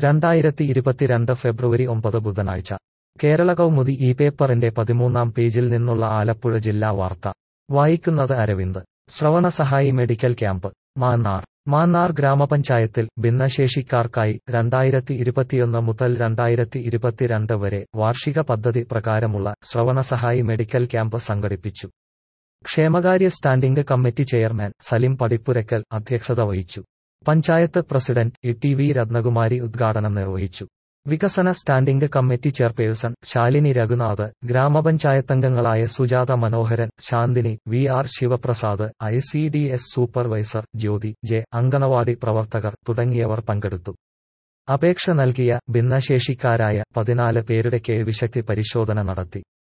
രണ്ടായിരത്തി ഇരുപത്തിരണ്ട് ഫെബ്രുവരി ഒമ്പത് ബുധനാഴ്ച കേരള കൗമുദി ഈ പേപ്പറിന്റെ പതിമൂന്നാം പേജിൽ നിന്നുള്ള ആലപ്പുഴ ജില്ലാ വാർത്ത വായിക്കുന്നത് അരവിന്ദ് ശ്രവണ സഹായി മെഡിക്കൽ ക്യാമ്പ് മാന്നാർ മാന്നാർ ഗ്രാമപഞ്ചായത്തിൽ ഭിന്നശേഷിക്കാർക്കായി രണ്ടായിരത്തി ഇരുപത്തിയൊന്ന് മുതൽ രണ്ടായിരത്തി ഇരുപത്തിരണ്ട് വരെ വാർഷിക പദ്ധതി പ്രകാരമുള്ള ശ്രവണസഹായി മെഡിക്കൽ ക്യാമ്പ് സംഘടിപ്പിച്ചു ക്ഷേമകാര്യ standing committee chairman Salim Padippurakkal അധ്യക്ഷത വഹിച്ചു panchayat president E T V Ratnakumari ഉദ്ഘാടനം നിർവഹിച്ചു വികസന standing committee chairperson Shalini Raghunath ഗ്രാമപഞ്ചായത്തംഗങ്ങളായ Sujatha Manoharan Santhini V R Sivaprasad I C D S supervisor Jyothi J anganwadi പ്രവർത്തകർ തുടങ്ങിയവർ പങ്കെടുത്തു അപേക്ഷ നൽകിയ ഭിന്നശേഷിക്കാരായ പതിനാല് പേരുടെ കേൾവിശക്തി പരിശോധന നടത്തി